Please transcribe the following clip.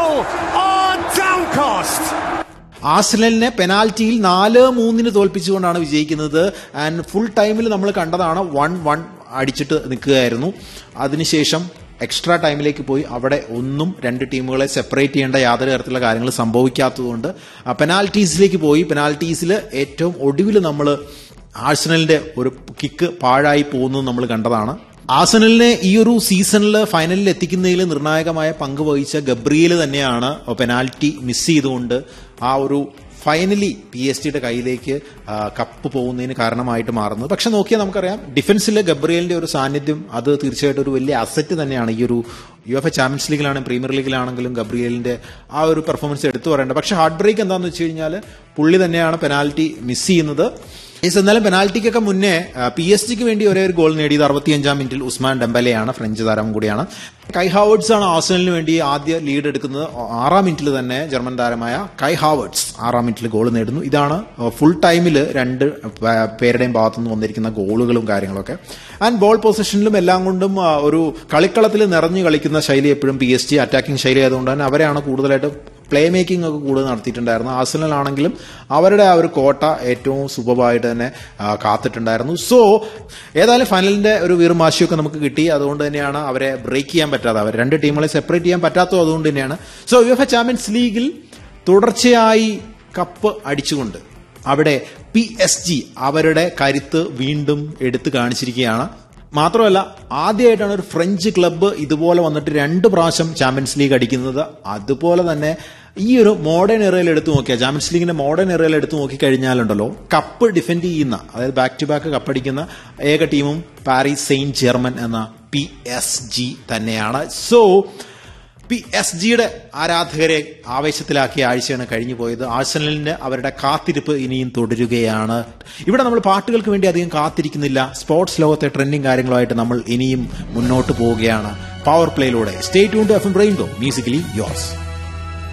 Arsenal are downcast. ആഴ്സണലിനെ പെനാൽറ്റിയിൽ നാല് മൂന്നിന് തോൽപ്പിച്ചുകൊണ്ടാണ് വിജയിക്കുന്നത് ആൻഡ് ഫുൾ ടൈമിൽ നമ്മൾ കണ്ടതാണ് വൺ വൺ അടിച്ചിട്ട് നിൽക്കുകയായിരുന്നു അതിനുശേഷം എക്സ്ട്രാ ടൈമിലേക്ക് പോയി അവിടെ ഒന്നും രണ്ട് ടീമുകളെ സെപ്പറേറ്റ് ചെയ്യേണ്ട യാതൊരു തരത്തിലുള്ള കാര്യങ്ങൾ സംഭവിക്കാത്തതുകൊണ്ട് പെനാൽറ്റീസിലേക്ക് പോയി പെനാൽറ്റീസിൽ ഏറ്റവും ഒടുവിൽ നമ്മൾ ആഴ്സണലിന്റെ ഒരു കിക്ക് പാഴായി പോകുന്നത് നമ്മൾ കണ്ടതാണ് ആസനലിനെ ഈ ഒരു സീസണിൽ ഫൈനലിൽ എത്തിക്കുന്നതിൽ നിർണായകമായ പങ്ക് വഹിച്ച ഗബ്രിയേൽ തന്നെയാണ് പെനാൽറ്റി മിസ് ചെയ്തുകൊണ്ട് ആ ഒരു ഫൈനലി പി എസ് ടിയുടെ കയ്യിലേക്ക് ആ, കപ്പ് പോകുന്നതിന് കാരണമായിട്ട് മാറുന്നത് പക്ഷെ നോക്കിയാൽ നമുക്കറിയാം ഡിഫൻസിൽ ഗബ്രിയലിന്റെ ഒരു സാന്നിധ്യം അത് തീർച്ചയായിട്ടും ഒരു വലിയ അസറ്റ് തന്നെയാണ് ഈ ഒരു യു എഫ് എ ചാമ്പ്യൻസ് ലീഗിലാണെങ്കിലും പ്രീമിയർ ലീഗിലാണെങ്കിലും ഗബ്രിയലിന്റെ ആ ഒരു പെർഫോമൻസ് എടുത്തു പറയേണ്ടത് പക്ഷെ ഹാർട്ട് ബ്രേക്ക് എന്താണെന്ന് വെച്ച് കഴിഞ്ഞാൽ പുള്ളി തന്നെയാണ് പെനാൽറ്റി മിസ് ചെയ്യുന്നത് യെസ് എന്നാലും പെനാൽറ്റിക്കൊക്കെ മുന്നേ പി എസ് ജിക്ക് വേണ്ടി ഒരേ ഒരു ഗോൾ നേടിയത് അറുപത്തിയഞ്ചാം മിനിറ്റിൽ ഉസ്മാൻ ഡെമ്പലെയാണ് ഫ്രഞ്ച് താരം കൂടിയാണ് കൈ ഹാവേർഡ്സ് ആണ് ആഴ്സണലിന് വേണ്ടി ആദ്യ ലീഡ് എടുക്കുന്നത് ആറാം മിനിറ്റിൽ തന്നെ ജർമ്മൻ താരമായ കൈ ഹാവേർഡ്സ് ആറാം മിനിറ്റിൽ ഗോൾ നേടുന്നു ഇതാണ് ഫുൾ ടൈമിൽ രണ്ട് പേ- പേരുടെയും ഭാഗത്തുനിന്ന് വന്നിരിക്കുന്ന ഗോളുകളും കാര്യങ്ങളൊക്കെ ആൻഡ് ബോൾ പൊസിഷനിലും എല്ലാം കൊണ്ടും ആ, ഒരു കളിക്കളത്തിൽ നിറഞ്ഞു കളിക്കുന്ന ശൈലി എപ്പോഴും പി എസ് ജി അറ്റാക്കിംഗ് ശൈലി ആയതുകൊണ്ട് തന്നെ അവരെയാണ് കൂടുതലായിട്ട് പ്ലേ മേക്കിംഗ് ഒക്കെ കൂടുതൽ നടത്തിയിട്ടുണ്ടായിരുന്നു ആഴ്സണൽ ആണെങ്കിലും അവരുടെ ആ ഒരു കോട്ട ഏറ്റവും സുഭമായിട്ട് തന്നെ ആ, കാത്തിട്ടുണ്ടായിരുന്നു സോ ഏതായാലും ഫൈനലിന്റെ ഒരു വീറുമാശിയൊക്കെ നമുക്ക് കിട്ടി അതുകൊണ്ട് തന്നെയാണ് അവരെ ബ്രേക്ക് ചെയ്യാൻ പറ്റാതെ അവർ രണ്ട് ടീമുകളെ സെപ്പറേറ്റ് ചെയ്യാൻ പറ്റാത്തത് അതുകൊണ്ട് തന്നെയാണ് so U F A champions ലീഗിൽ തുടർച്ചയായി കപ്പ് അടിച്ചുകൊണ്ട് അവിടെ പി എസ് ജി അവരുടെ കരുത്ത് വീണ്ടും എടുത്തു കാണിച്ചിരിക്കുകയാണ് മാത്രമല്ല ആദ്യമായിട്ടാണ് ഒരു ഫ്രഞ്ച് ക്ലബ്ബ് ഇതുപോലെ വന്നിട്ട് രണ്ട് പ്രാവശ്യം ചാമ്പ്യൻസ് ലീഗ് അടിക്കുന്നത് അതുപോലെ തന്നെ ഈ ഒരു മോഡേൺ എറയിൽ എടുത്തു നോക്കിയാൽ ചാമ്പ്യൻസ് ലീഗിന്റെ മോഡേൺ എറയിൽ എടുത്തു നോക്കിക്കഴിഞ്ഞാലുണ്ടല്ലോ കപ്പ് ഡിഫെൻഡ് ചെയ്യുന്ന അതായത് ബാക്ക് ടു ബാക്ക് കപ്പടിക്കുന്ന ഏക ടീമും പാരീസ് സെയിന്റ് ജർമ്മൻ എന്ന പി എസ് ജി തന്നെയാണ് സോ പി എസ് ജിയുടെ ആരാധകരെ ആവേശത്തിലാക്കിയ ആഴ്ചയാണ് കഴിഞ്ഞു പോയത് ആഴ്സണലിന് അവരുടെ കാത്തിരിപ്പ് ഇനിയും തുടരുകയാണ് ഇവിടെ നമ്മൾ പാട്ടുകൾക്ക് വേണ്ടി അധികം കാത്തിരിക്കുന്നില്ല സ്പോർട്സ് ലോകത്തെ ട്രെൻഡിങ് കാര്യങ്ങളുമായിട്ട് നമ്മൾ ഇനിയും മുന്നോട്ട് പോവുകയാണ് പവർ പ്ലേയിലൂടെ stay tune to F M rainbow musically യോസ്